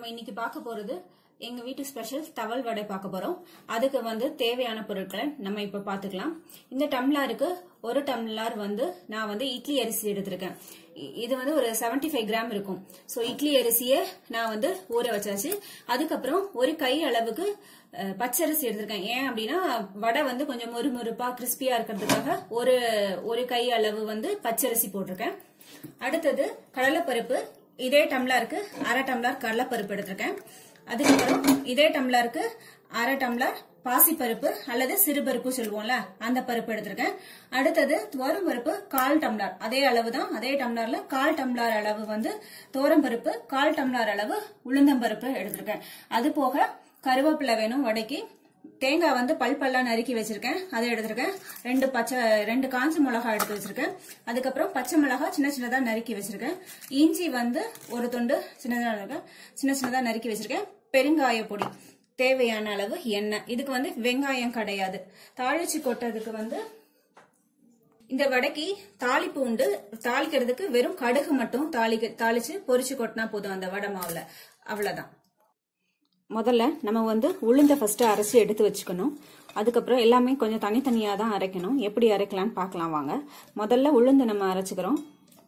இன்னைக்கு பார்க்க போறது எங்க வீட்டு ஸ்பெஷல் தவல் வடை பார்க்க போறோம் அதுக்கு வந்து தேவையான பொருட்களை நம்ம இப்ப பாத்துக்கலாம் இந்த டம்ளருக்கு ஒரு டம்ளர் வந்து நான் வந்து இட்லி அரிசி எடுத்திருக்கேன் இ- இது வந்து ஒரு 75 ஃபைவ் கிராம் இருக்கும் ஸோ இட்லி அரிசியை நான் வந்து ஊற வச்சாச்சு அதுக்கப்புறம் ஒரு கை அளவுக்கு அஹ், பச்சரிசி எடுத்திருக்கேன் ஏன் அப்படின்னா வடை வந்து கொஞ்சம் மொறுமொறுப்பா கிறிஸ்பியா இருக்கிறதுக்காக ஒரு ஒரு கை அளவு வந்து பச்சரிசி போட்டிருக்கேன் அடுத்தது கடலைப்பருப்பு இதே டம்ளருக்கு அரை டம்ளர் கடலைப்பருப்பு எடுத்திருக்கேன் அதுக்கப்புறம் இதே டம்ளருக்கு அரை டம்ளர் பாசிப்பருப்பு அல்லது சிறுபருப்பு சொல்லுவோம்ல அந்த பருப்பு எடுத்திருக்கேன் அடுத்தது துவரம் பருப்பு கால் டம்ளர் அதே அளவு தான் அதே டம்ளர்ல கால் டம்ளர் அளவு வந்து துவரம் பருப்பு கால் டம்ளர் அளவு உளுந்தம்பருப்பு எடுத்திருக்கேன் அது போக கருவேப்பிலை வேணும் வடைக்கு தேங்காய் வந்து பல் பல்லா நறுக்கி வச்சிருக்கேன் அதை எடுத்திருக்கேன் ரெண்டு பச்சை ரெண்டு காஞ்ச மிளகாய் எடுத்து வச்சிருக்கேன் அதுக்கப்புறம் பச்சை மிளகாய் சின்ன சின்னதா நறுக்கி வச்சிருக்கேன் இஞ்சி வந்து ஒரு துண்டு சின்னதா நறுக்க- சின்ன சின்னதா நறுக்கி வச்சிருக்கேன் பெருங்காய பொடி தேவையான அளவு எண்ணெய் இதுக்கு வந்து வெங்காயம் கிடையாது தாளிச்சு கொட்டதுக்கு வந்து இந்த வடைக்கு தாளிப்பு உண்டு தாளிக்கிறதுக்கு வெறும் கடுகு மட்டும் தாளிக்க தாளிச்சு பொரிச்சு கொட்டினா போதும் அந்த வடை மாவுல அவ்வளவுதான் முதல்ல நம்ம வந்து உளுந்த ஃபர்ஸ்ட் அரைச்சி எடுத்து வச்சுக்கணும் அதுக்கப்புறம் எல்லாமே கொஞ்சம் தனித்தனியாக தான் அரைக்கணும் எப்படி அரைக்கலாம்னு பார்க்கலாம் வாங்க முதல்ல உளுந்து நம்ம அரைச்சிக்கிறோம்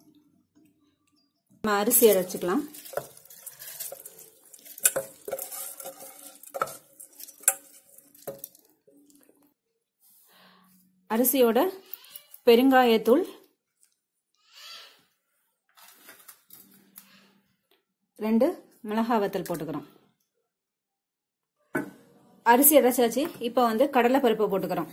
நம்ம அரிசி அரைச்சிக்கலாம் அரிசியோட பெருங்காயத்தூள் ரெண்டு மிளகாய் வத்தல் போட்டுக்கிறோம் அரிசி அரைச்சாச்சு இப்போ வந்து கடலை பருப்பு போட்டுக்கிறோம்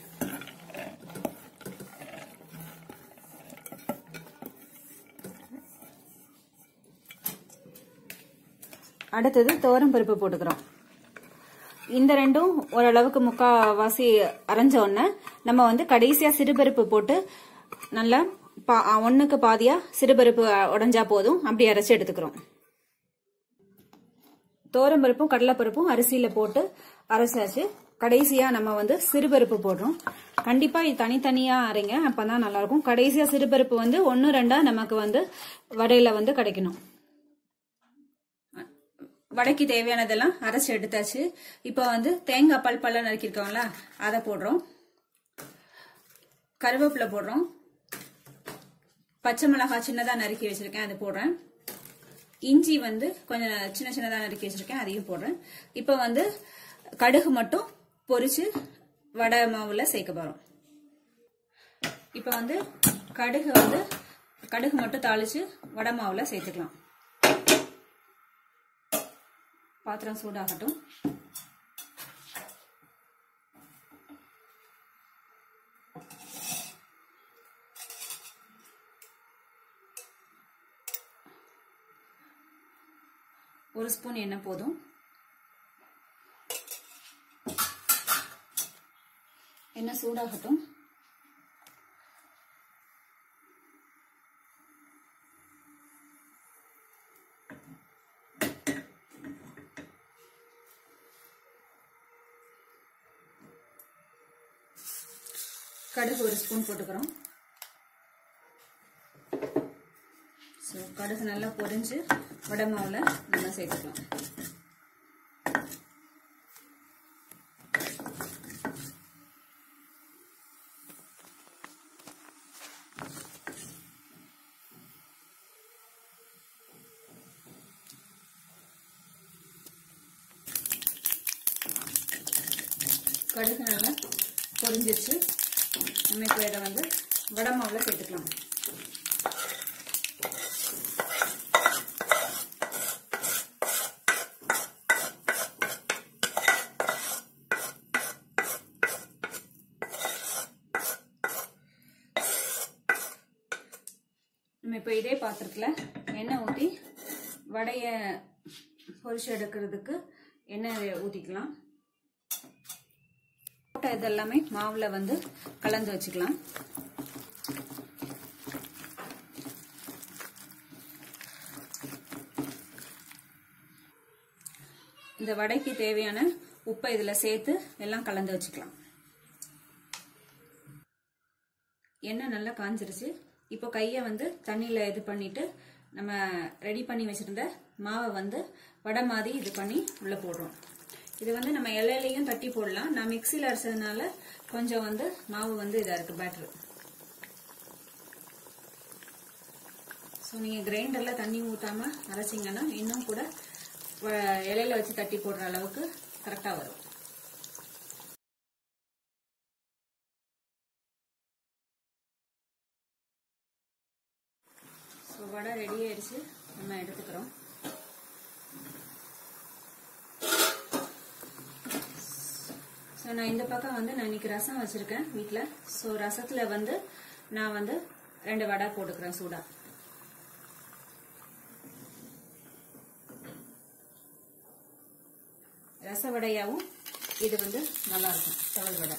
அடுத்தது துவரம் பருப்பு போட்டுக்கிறோம் இந்த ரெண்டும் ஓரளவுக்கு முக்காவாசி அரைஞ்ச உடனே நம்ம வந்து கடைசியா சிறுபருப்பு போட்டு நல்லா பா ஒண்ணுக்கு பாதியா சிறுபருப்பு உடைஞ்சா போதும் அப்படி அரைச்சு எடுத்துக்கிறோம் பருப்பும் கடலைப்பருப்பும் அரிசியில போட்டு அரைச்சாச்சு கடைசியா நம்ம வந்து சிறுபருப்பு போடுறோம் கண்டிப்பா இது தனித்தனியா அரைங்க அப்பதான் நல்லா இருக்கும் கடைசியா சிறுபருப்பு வந்து ஒன்னு ரெண்டா நமக்கு வந்து வடையில வந்து கிடைக்கணும் வடைக்கு தேவையானதெல்லாம் அரைச்சு எடுத்தாச்சு இப்போ வந்து தேங்காய் பல் பல்ல நறுக்கிருக்கோம்ல அதை போடுறோம் கருவேப்பிலை போடுறோம் பச்சை மிளகாய் சின்னதா நறுக்கி வச்சிருக்கேன் அதை போடுறேன் இஞ்சி வந்து கொஞ்சம் சின்ன சின்னதா நறுக்கி வச்சிருக்கேன் அதையும் போடுறேன் இப்போ வந்து கடுகு மட்டும் பொரிச்சு வடை மாவுல சேர்க்க போறோம் இப்போ வந்து கடுகு வந்து கடுகு மட்டும் தாளிச்சு வடை மாவுல சேர்த்துக்கலாம் பாத்திரம் சூடாகட்டும் ஒரு ஸ்பூன் எண்ணெய் போதும் எண்ணெய் சூடாகட்டும் கடுகு ஒரு ஸ்பூன் போட்டுக்கிறோம் ஸோ கடுகு நல்லா பொரிஞ்சு வடை மாவில் நம்ம சேர்த்துக்கலாம் கடுகு நல்லா பொரிஞ்சிருச்சு நம்ம இப்போ இதை வந்து வடை மாவில் சேர்த்துக்கலாம் நம்ம இப்போ இதே பாத்திரத்தில் எண்ணெய் ஊற்றி வடையை பொரிச்சு எடுக்கிறதுக்கு எண்ணெய் ஊற்றிக்கலாம் போட்ட இதெல்லாமே மாவில் வந்து கலந்து வச்சுக்கலாம் இந்த வடைக்கு தேவையான உப்பை இதில் சேர்த்து எல்லாம் கலந்து வச்சுக்கலாம் எண்ணெய் நல்லா காஞ்சிருச்சு இப்போ கையை வந்து தண்ணியில் இது பண்ணிட்டு நம்ம ரெடி பண்ணி வச்சிருந்த மாவை வந்து வடை மாதிரி இது பண்ணி உள்ள போடுறோம் இது வந்து நம்ம இலையிலையும் தட்டி போடலாம் நான் மிக்சியில் அரைச்சதுனால கொஞ்சம் வந்து மாவு வந்து இதாக இருக்கு பேட்டர் ஸோ நீங்கள் கிரைண்டரில் தண்ணி ஊற்றாம அரைச்சிங்கன்னா இன்னும் கூட வ- இலையில வச்சு தட்டி போடுற அளவுக்கு கரெக்டாக வரும் ஸோ வடை ரெடி ஆயிடுச்சு நம்ம எடுத்துக்கிறோம் ஸோ நான் இந்த பக்கம் வந்து நான் இன்னைக்கு ரசம் வச்சிருக்கேன் வீட்டில் ஸோ ரசத்தில் வந்து நான் வந்து ரெண்டு வடை போட்டுக்கிறேன் சூடா ரச வடையாவும் இது வந்து நல்லா இருக்கும் தவள் வடை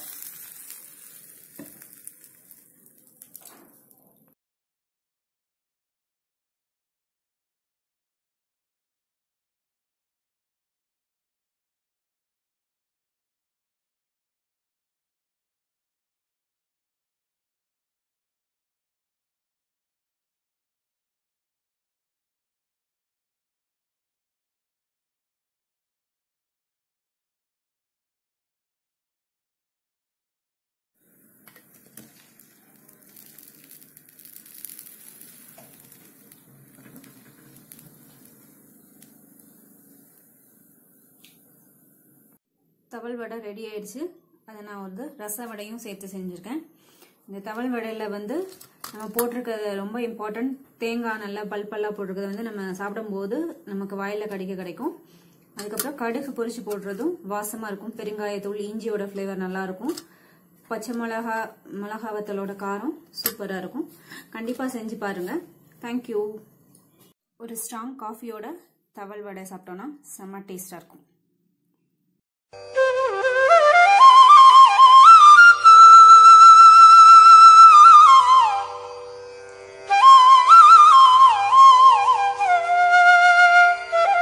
தவள் வடை ரெடி ஆயிடுச்சு அதை நான் வந்து ரச வடையும் சேர்த்து செஞ்சுருக்கேன் இந்த தவள் வடையில் வந்து நம்ம போட்டிருக்கிறது ரொம்ப இம்பார்ட்டன்ட் தேங்காய் நல்லா பல்பெல்லாம் போட்டிருக்கிறது வந்து நம்ம சாப்பிடும்போது நமக்கு வாயில் கடிக்க கிடைக்கும் அதுக்கப்புறம் கடுகு பொரிச்சு போடுறதும் வாசமாக இருக்கும் பெருங்காயத்தூள் இஞ்சியோட ஃப்ளேவர் நல்லா இருக்கும் பச்சை மிளகா மிளகா வத்தலோட காரம் சூப்பராக இருக்கும் கண்டிப்பாக செஞ்சு பாருங்கள் தேங்க்யூ ஒரு ஸ்ட்ராங் காஃபியோட தவள் வடை சாப்பிட்டோன்னா செம்ம டேஸ்டாக இருக்கும்